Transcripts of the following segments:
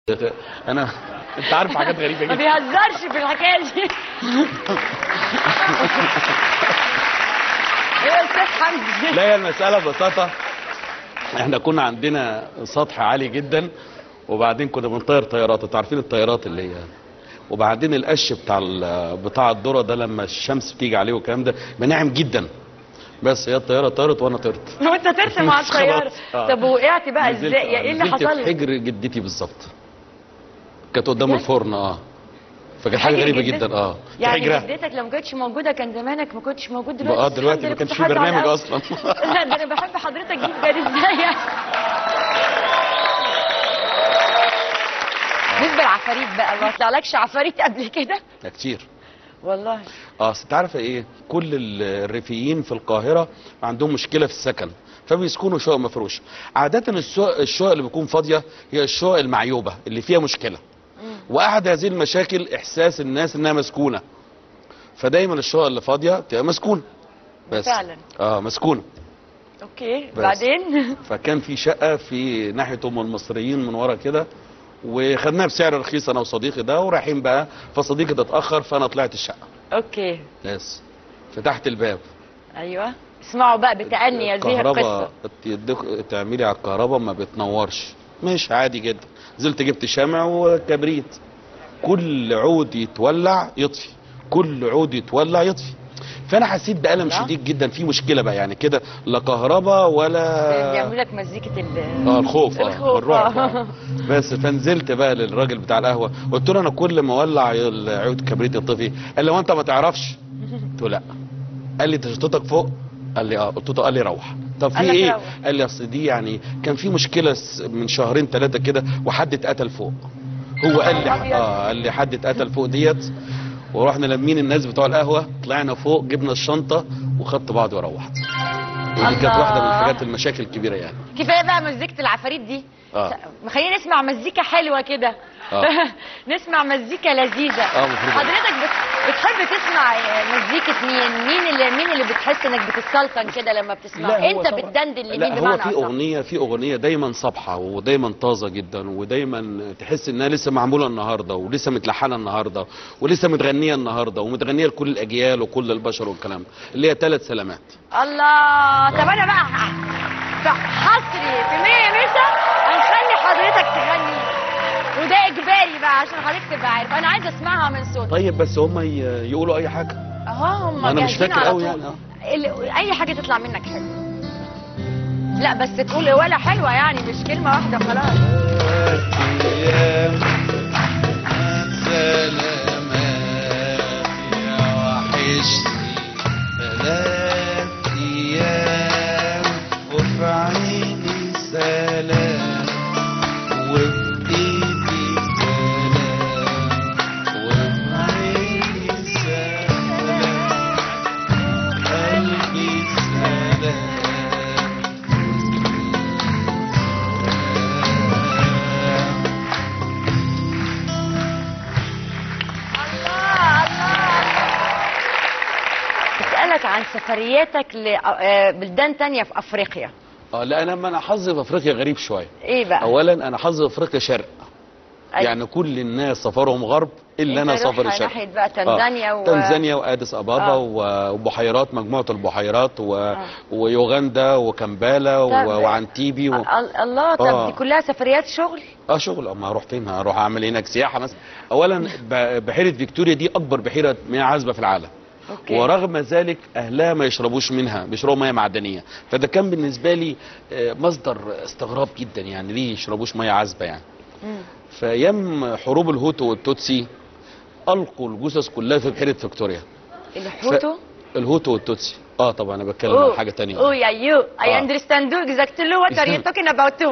انا انت عارف حاجات غريبه ما جدا بيهزرش في الحكايه دي ايه يا استاذ حمدي لا هي المساله ببساطه احنا كنا عندنا سطح عالي جدا وبعدين كنا بنطير طيارات انتوا عارفين الطيارات اللي هي وبعدين القش بتاع ال- بتاع الذره ده لما الشمس بتيجي عليه والكلام ده بناعم جدا بس هي الطياره طارت وانا طرت وانت ترسم مع الطياره خلاص. آه. طب وقعت بقى نزلت- ازاي آه، ايه اللي نزلت حصل في لك حجر جدتي بالظبط كانت قدام بجد؟ الفرن اه فكانت حاجه حجر غريبه جدتك؟ جدا اه في يعني حجرة. جدتك لو ما كانتش موجوده كان زمانك ما كنتش موجود دلوقتي اه بس دلوقتي الحمد ما لله كانش كنت في حاطه على برنامج الأول. اصلا لا ده انا بحب حضرتك جدا ازاي يعني بالنسبه للعفاريت بقى ما طلعلكش عفاريت قبل كده ده كتير والله اه اصل انت عارفه ايه كل ال- الريفيين في القاهره عندهم مشكله في السكن فبيسكنوا شقق مفروشه عاده الشقق الشقق اللي بتكون فاضيه هي الشقق المعيوبه اللي فيها مشكله واحد هذه المشاكل احساس الناس انها مسكونه فدايما الشقق اللي فاضيه تبقى مسكونه بس فعلا. اه مسكونه اوكي بس. بعدين فكان في شقه في ناحيه ام المصريين من ورا كده وخدناها بسعر رخيص انا وصديقي ده ورايحين بقى فصديقي ده اتاخر فانا طلعت الشقه اوكي بس فتحت الباب ايوه اسمعوا بقى بتأني يا زيها القصه الكهرباء يدخ- تعملي على الكهرباء ما بتنورش مش عادي جدا نزلت جبت شمع وكبريت كل عود يتولع يطفي كل عود يتولع يطفي فانا حسيت بألم الله. شديد جدا في مشكله بقى يعني كده لا كهرباء ولا بيعملوا لك مزيكه ال اه الخوف اه الخوف، والرعب آه. آه. بس فنزلت بقى للراجل بتاع القهوه قلت له انا كل ما اولع العود كبريت يطفي قال لي هو انت ما تعرفش قلت له لا قال لي انت شطتك فوق قال لي اه قلت له قال لي روح طب قال في لك ايه روح. قال لي اصل دي يعني كان في مشكله س- من شهرين ثلاثه كده وحد اتقتل فوق هو قال لي أبيض. اه قال لي حد اتقتل فوق ديت ورحنا لمين الناس بتوع القهوه طلعنا فوق جبنا الشنطه وخدت بعض وروحت ودي كانت الله. واحده من الحاجات المشاكل الكبيره يعني كفايه بقى مزيكه العفاريت دي آه. خلينا نسمع مزيكا حلوه كده آه. نسمع مزيكا لذيذه آه، مفروض. حضرتك بت... بتحب تسمع مزيكه مين مين اللي مين اللي بتحس انك بتتسلطن كده لما بتسمعه لا، هو انت طبعاً- بتدندن لمين لا هو بمعنى في أصح؟ اغنيه في اغنيه دايما صبحه ودايما طازه جدا ودايما تحس انها لسه معموله النهارده ولسه متلحنه النهارده ولسه متغنيه النهارده ومتغنيه لكل الاجيال وكل البشر والكلام ده، اللي هي ثلاث سلامات الله طب انا بقى ح- ح- حصري في مية مسا هنخلي حضرتك تغني وده اجباري بقى عشان حضرتك تبقى عارف انا عايزه اسمعها من صوتك طيب بس هم ي- يقولوا اي حاجه اهو هم أنا مش جاهزين فاكر على أوي طول. يعني، ال- اي حاجه تطلع منك حلو لا بس تقول ولا حلوه يعني مش كلمه واحده خلاص ايام سلامات يا وحشني ثلاث ايام وفي عيني سلام وفي ايدي سلام وفي عيني سلام قلبي سلام الله الله اسالك عن سفرياتك لبلدان تانية في افريقيا اه لا انا انا حظي في افريقيا غريب شويه ايه بقى اولا انا حظي في افريقيا شرق أيوة. يعني كل الناس سفرهم غرب الا انا أنت روح سفري شرق ناحية بقى تنزانيا و- تنزانيا واديس ابابا آه. و- وبحيرات مجموعه البحيرات و... ويوغندا وكمبالا و... طب- وعنتيبي و... ال- الله طب آه. دي كلها سفريات شغل اه شغل اما هروح فين هروح اعمل هناك سياحه مثلا اولا ب- بحيره فيكتوريا دي اكبر بحيره مياه عذبه في العالم اوكي ورغم ذلك اهلها ما يشربوش منها بيشربوا ميه معدنيه فده كان بالنسبه لي آه، مصدر استغراب جدا يعني ليه يشربوش ميه عذبه يعني مم. في ايام حروب الهوتو والتوتسي القوا الجثث كلها في بحيره فيكتوريا الحوتو الهوتو والتوتسي اه طبعا انا بتكلم عن حاجه تانية Oh, yeah, you. I آه. understand you exactly what are you talking about too.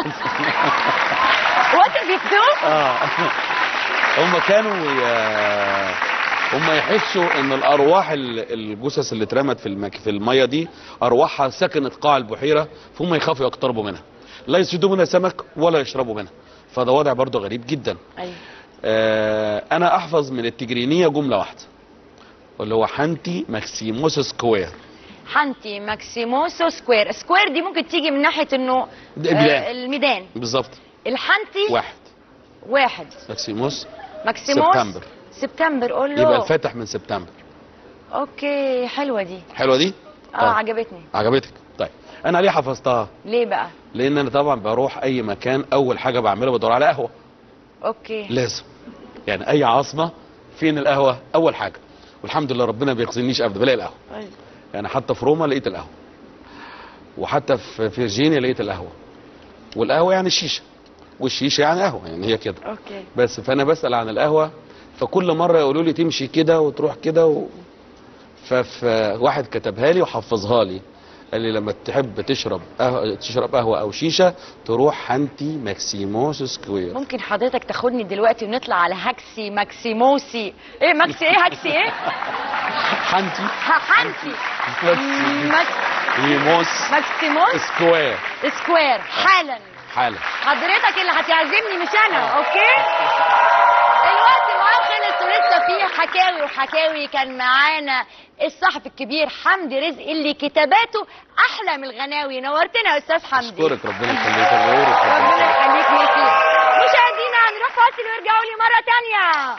what is it too? اه هم كانوا ي- هم يحسوا ان الارواح ال- الجثث اللي اترمت في المك... في الميه دي ارواحها سكنت قاع البحيره فهم يخافوا يقتربوا منها لا يصيدوا منها سمك ولا يشربوا منها فده وضع برضه غريب جدا أيوة. آه انا احفظ من التجرينيه جمله واحده اللي هو حنتي ماكسيموس سكوير حنتي ماكسيموسو سكوير سكوير دي ممكن تيجي من ناحيه انه ده ميدان. آه الميدان بالظبط الحنتي واحد واحد ماكسيموس ماكسيموس سبتمبر. سبتمبر قول له يبقى الفاتح من سبتمبر اوكي حلوه دي حلوه دي اه طيب. عجبتني عجبتك طيب انا ليه حفظتها ليه بقى لان انا طبعا بروح اي مكان اول حاجه بعملها بدور على قهوه اوكي لازم يعني اي عاصمه فين القهوه اول حاجه والحمد لله ربنا بيخزنيش ابدا بلاقي القهوه طيب. يعني حتى في روما لقيت القهوه وحتى في فيرجينيا لقيت القهوه والقهوه يعني الشيشه والشيشه يعني قهوه يعني هي كده اوكي بس فانا بسال عن القهوه فكل مره يقولوا لي تمشي كده وتروح كده و... فواحد كتبها لي وحفظها لي قال لي لما تحب تشرب قهوة تشرب قهوه او شيشه تروح حنتي ماكسيموس سكوير ممكن حضرتك تاخدني دلوقتي ونطلع على هاكسي ماكسيموسي ايه ماكسي ايه هاكسي ايه حنتي ها- حنتي ماكسيموس ماك- ماكسيموس سكوير سكوير حالا حالا حضرتك اللي هتعزمني مش انا اوكي الوقت معاه خلص ولسه في حكاوي وحكاوي كان معانا الصحفي الكبير حمدي رزق اللي كتاباته احلى من الغناوي نورتنا يا استاذ حمدي اشكرك ربنا يخليك نورك ربنا ربنا يخليك ميكي مشاهدينا هنروح فاصل ويرجعوا لي مره تانية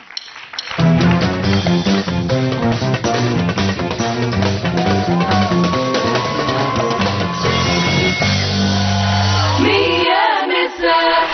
مية مساء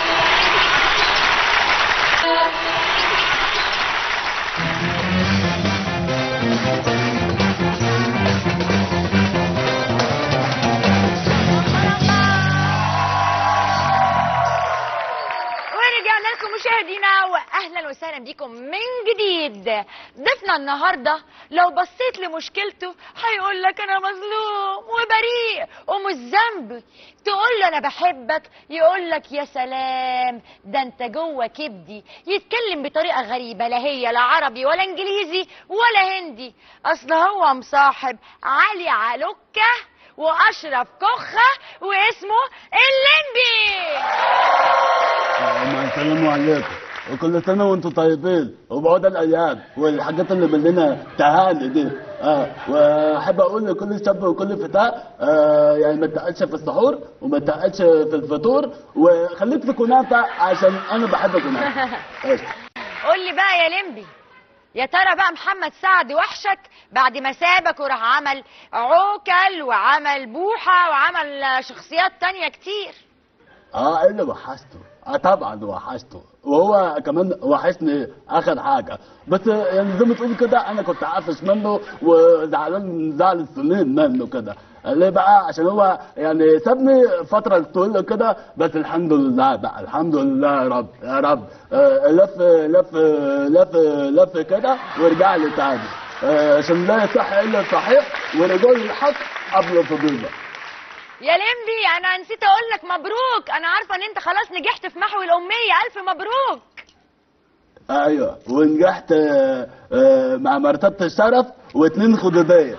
ورجعنا لكم مشاهدينا واهلا وسهلا بكم من جديد ضيفنا النهارده لو بصيت لمشكلته هيقول لك انا مظلوم وبريء ومش ذنبي تقول له انا بحبك يقول لك يا سلام ده انت جوه كبدي يتكلم بطريقه غريبه لا هي لا عربي ولا انجليزي ولا هندي اصل هو مصاحب علي علوكه واشرف كخه واسمه الليمبي مع السلام عليكم وكل سنة وانتم طيبين وبعود الأيام والحاجات اللي مننا تهاني دي اه واحب اقول لكل شاب وكل فتاة آه يعني ما تقلش في السحور وما تقلش في الفطور وخليك في كنافة عشان انا بحب كنافة إيش؟ قول لي بقى يا لمبي يا ترى بقى محمد سعد وحشك بعد ما سابك وراح عمل عوكل وعمل بوحة وعمل شخصيات تانية كتير اه ايه اللي وحشته اه طبعا وحشته وهو كمان وحشني اخر حاجه بس يعني زي ما تقول كده انا كنت عافش منه وزعلان زعل السنين منه كده ليه بقى عشان هو يعني سابني فتره طويله كده بس الحمد لله بقى الحمد لله يا رب يا رب آه لف لف لف لف كده ورجع لي تاني آه عشان لا يصح الا الصحيح ورجال الحق قبل فضيله يا لمبي انا نسيت اقول لك مبروك انا عارفه ان انت خلاص نجحت في محو الاميه الف مبروك ايوه ونجحت آه، آه، مع مرتبة الشرف واتنين خدودية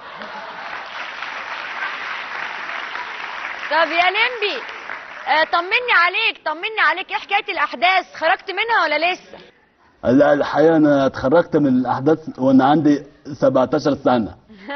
طب يا لمبي آه طمني عليك طمني عليك ايه حكايه الاحداث خرجت منها ولا لسه لا الحقيقة انا اتخرجت من الاحداث وانا عندي 17 سنة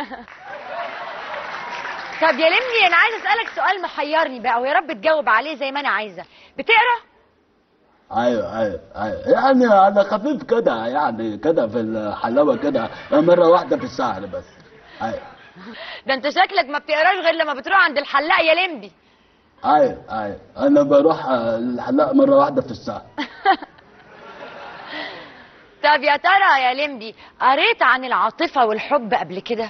طب يا لمبي انا عايزه اسالك سؤال محيرني بقى ويا رب تجاوب عليه زي ما انا عايزه بتقرا ايوه ايوه ايوه يعني على خفيف كده يعني كده في الحلاوة كده مرة واحدة في الشهر بس ايوه ده انت شكلك ما بتقراش غير لما بتروح عند الحلاق يا لمبي ايوه ايوه انا بروح آه، الحلاق مرة واحدة في الشهر طب يا ترى يا لمبي قريت عن العاطفه والحب قبل كده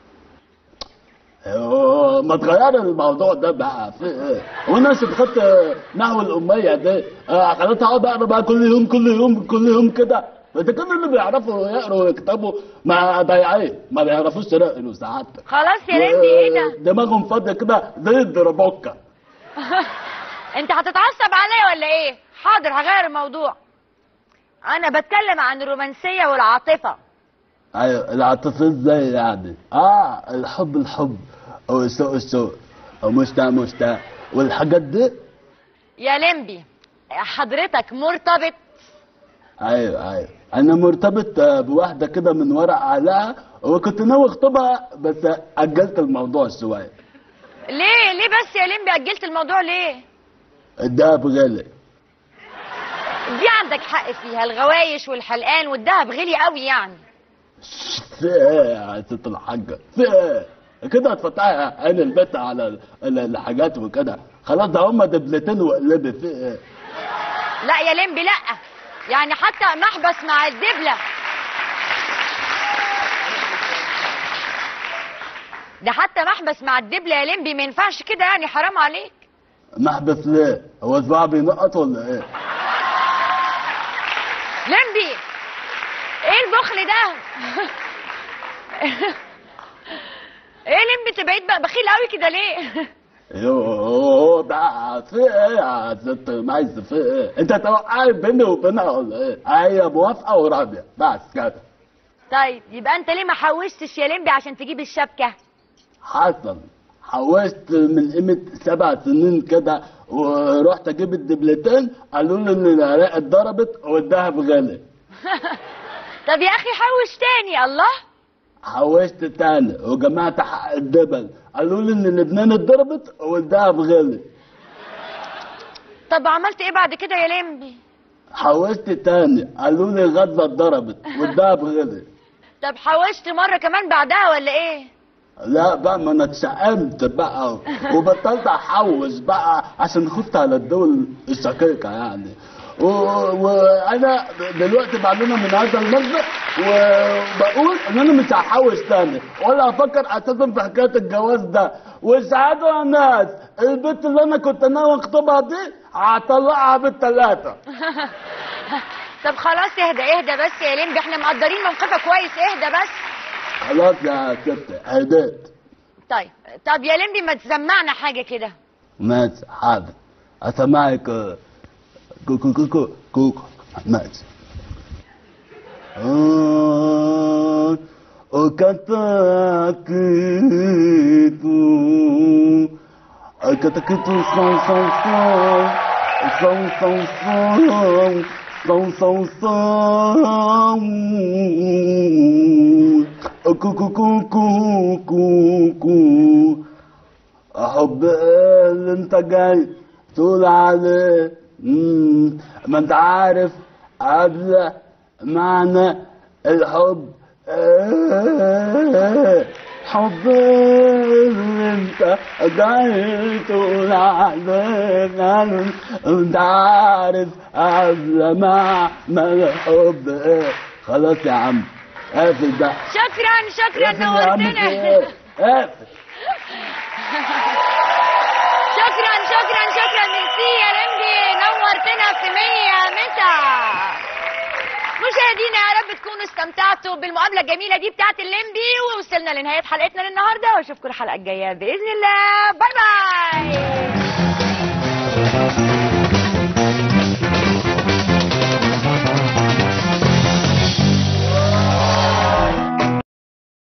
أيوه، ما تغير الموضوع ده بقى في ايه وانا خدت نحو الاميه دي آه، خلاص اقعد اقرا بقى كل يوم كل يوم كل يوم كده ده كل اللي بيعرفوا يقروا ويكتبوا ما ضايعين ما بيعرفوش يقروا ساعات خلاص يا لمبي ايه ده دماغهم فاضيه كده زي الدربوكه انت هتتعصب عليا ولا ايه حاضر هغير الموضوع انا بتكلم عن الرومانسيه والعاطفه ايوه العاطفه ازاي يعني اه الحب الحب او السوق السوق او مشتاق مشتاق والحاجات دي يا لمبي حضرتك مرتبط ايوه ايوه انا مرتبط آه، بواحده كده من ورا عليها وكنت ناوي اخطبها بس اجلت الموضوع شويه ليه ليه بس يا لمبي اجلت الموضوع ليه الدهب غالي دي عندك حق فيها الغوايش والحلقان والدهب غلي قوي يعني في ايه يا ست الحاجة في ايه كده هتفتحي عين البت على ال- ال- الحاجات وكده خلاص ده هما دبلتين وقلبي في ايه لا يا لمبي لا يعني حتى محبس مع الدبلة ده حتى محبس مع الدبلة يا لمبي ما ينفعش كده يعني حرام عليك محبس ليه هو صباعي بينقط ولا ايه لمبي ايه البخل ده ايه لمبي انت بقيت بقى بخيل قوي كده ليه يوه ده في ايه يا ست معز في ايه انت توقعي بيني وبينها ولا ايه هي موافقة وراضية بس كده طيب يبقى انت ليه ما حوشتش يا لمبي عشان تجيب الشبكة حصل حوشت من قيمة سبع سنين كده ورحت اجيب الدبلتين قالوا لي ان العراق اتضربت والدهب غالي طب يا اخي حوش تاني الله حوشت تاني وجمعت حق الدبل قالوا لي ان لبنان اتضربت والدهب غالي طب عملت ايه بعد كده يا لمبي حوشت تاني قالوا لي غزة اتضربت والدهب غالي طب حوشت مرة كمان بعدها ولا ايه لا بقى ما انا اتشقمت بقى وبطلت احوش بقى عشان خفت على الدول الشقيقة يعني و- وانا دلوقتي بعلمها من هذا المبدا وبقول ان انا مش هحوش تاني ولا افكر اساسا في حكايه الجواز ده واسعدوا يا ناس البنت اللي انا كنت ناوي اخطبها دي هطلعها بالثلاثه طب خلاص اهدى اهدى بس يا لمبي احنا مقدرين موقفك كويس اهدى بس خلاص يا ست هديت طيب طب يا لمبي ما تسمعنا حاجة كده ماشي حاضر اسمعك آه، كوكو كوكو كوكو ماشي آه، وكتاكيتو كتاكيتو صو صو صو صو صو صو صو صو صو كوكو كوكو كوكو حب اللي انت جاي تقول عليه مم، ما انت عارف قبل معنى الحب ايه حب اللي انت جاي تقول عليه انت عارف قبل معنى الحب ايه خلاص يا عم قافل بقى شكرا شكرا قافل يا عم في نورتنا ايه؟ قافل شكرا شكرا شكرا ميرسي يا لمبي نورتنا في مية متى مشاهدينا يا رب تكونوا استمتعتوا بالمقابله الجميله دي بتاعت الليمبي ووصلنا لنهايه حلقتنا للنهارده واشوفكم الحلقه الجايه باذن الله باي باي